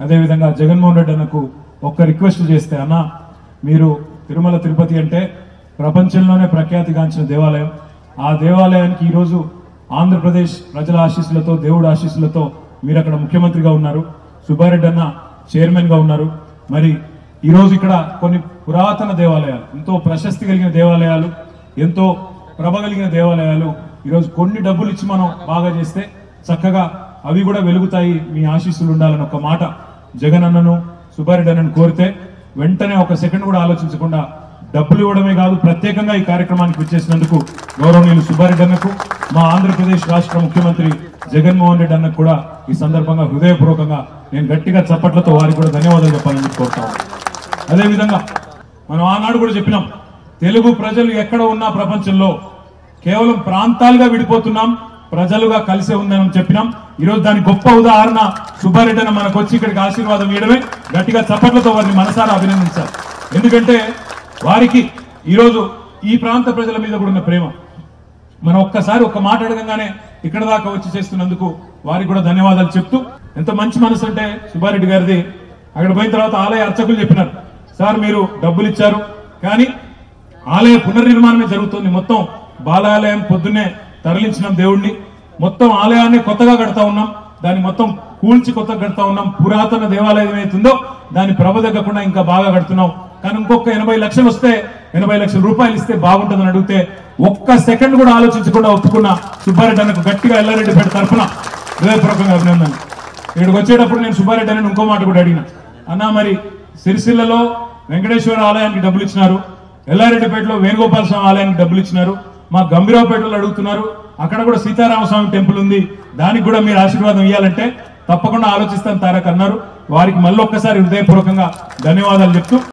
అదేవిధంగా జగన్మోహన్ రెడ్డి అన్నకు ఒక్క రిక్వెస్ట్ చేస్తే అన్న మీరు తిరుమల తిరుపతి అంటే ప్రపంచంలోనే ప్రఖ్యాతిగాంచిన దేవాలయం ఆ దేవాలయానికి ఈరోజు ఆంధ్రప్రదేశ్ ప్రజల ఆశీస్సులతో దేవుడు ఆశీస్సులతో మీరు అక్కడ ముఖ్యమంత్రిగా ఉన్నారు సుబ్బారెడ్డి అన్న చైర్మన్ గా ఉన్నారు మరి ఈ రోజు ఇక్కడ కొన్ని పురాతన దేవాలయాలు ఎంతో ప్రశస్తి కలిగిన దేవాలయాలు ఎంతో ప్రభ కలిగిన దేవాలయాలు ఈరోజు కొన్ని డబ్బులు ఇచ్చి మనం బాగా చేస్తే చక్కగా అవి కూడా వెలుగుతాయి మీ ఆశీస్సులు ఉండాలని ఒక మాట జగన్ అన్నను సుబ్బారెడ్డి అన్నను కోరితే వెంటనే ఒక సెకండ్ కూడా ఆలోచించకుండా డబ్బులు ఇవ్వడమే కాదు ప్రత్యేకంగా ఈ కార్యక్రమానికి వచ్చేసినందుకు గౌరవనీయులు సుబ్బారెడ్డి అన్నకు మా ఆంధ్రప్రదేశ్ రాష్ట్ర ముఖ్యమంత్రి జగన్మోహన్ రెడ్డి అన్నకు కూడా ఈ సందర్భంగా హృదయపూర్వకంగా నేను గట్టిగా చప్పట్లతో వారికి కూడా ధన్యవాదాలు చెప్పాలని కోరుతా ఉన్నాను. అదేవిధంగా మనం ఆనాడు కూడా చెప్పినాం తెలుగు ప్రజలు ఎక్కడ ఉన్నా ప్రపంచంలో కేవలం ప్రాంతాలుగా విడిపోతున్నాం ప్రజలుగా కలిసే ఉందని చెప్పినాం ఈరోజు దాని గొప్ప ఉదాహరణ సుబ్బారెడ్డి అన్న మనకు వచ్చి ఇక్కడికి ఆశీర్వాదం ఇవ్వడమే గట్టిగా చప్పట్లతో వారిని మనసారా అభినందించాలి ఎందుకంటే వారికి ఈరోజు ఈ ప్రాంత ప్రజల మీద కూడా ఉన్న ప్రేమ మనం ఒక్కసారి ఒక్క మాట అడగంగానే ఇక్కడ దాకా వచ్చి చేస్తున్నందుకు వారికి కూడా ధన్యవాదాలు చెప్తూ ఎంత మంచి మనసు అంటే సుబ్బారెడ్డి గారిది అక్కడ పోయిన తర్వాత ఆలయ అర్చకులు చెప్పినారు సార్ మీరు డబ్బులు ఇచ్చారు కానీ ఆలయ పునర్నిర్మాణమే జరుగుతుంది మొత్తం బాలాలయం పొద్దున్నే తరలించినాం దేవుణ్ణి మొత్తం ఆలయాన్ని కొత్తగా కడతా ఉన్నాం దాన్ని మొత్తం కూల్చి కొత్తగా కడతా ఉన్నాం పురాతన దేవాలయం ఏమైతుందో దాన్ని ప్రభ తగ్గకుండా ఇంకా బాగా కడుతున్నాం కానీ ఇంకొక ఎనభై లక్షలు వస్తే ఎనభై లక్షల రూపాయలు ఇస్తే బాగుంటుందని అడిగితే ఒక్క సెకండ్ కూడా ఆలోచించకుండా ఒప్పుకున్న సుబ్బారెడ్డి అన్నకు గట్టిగా ఎల్లారెడ్డి పేట తరఫున హృదయపూర్వకంగా అభినందన ఇక్కడికి వచ్చేటప్పుడు నేను సుబ్బారెడ్డి అని ఇంకో మాట కూడా అడిగిన అన్నా మరి సిరిసిల్లలో వెంకటేశ్వర ఆలయానికి డబ్బులు ఇచ్చినారు ఎల్లారెడ్డిపేటలో వేణుగోపాల స్వామి ఆలయానికి డబ్బులు ఇచ్చినారు మా గంభీరావుపేటలో అడుగుతున్నారు అక్కడ కూడా సీతారామస్వామి టెంపుల్ ఉంది దానికి కూడా మీరు ఆశీర్వాదం ఇవ్వాలంటే తప్పకుండా ఆలోచిస్తాను తారక్ అన్నారు వారికి మళ్ళీ ఒక్కసారి హృదయపూర్వకంగా ధన్యవాదాలు చెప్తూ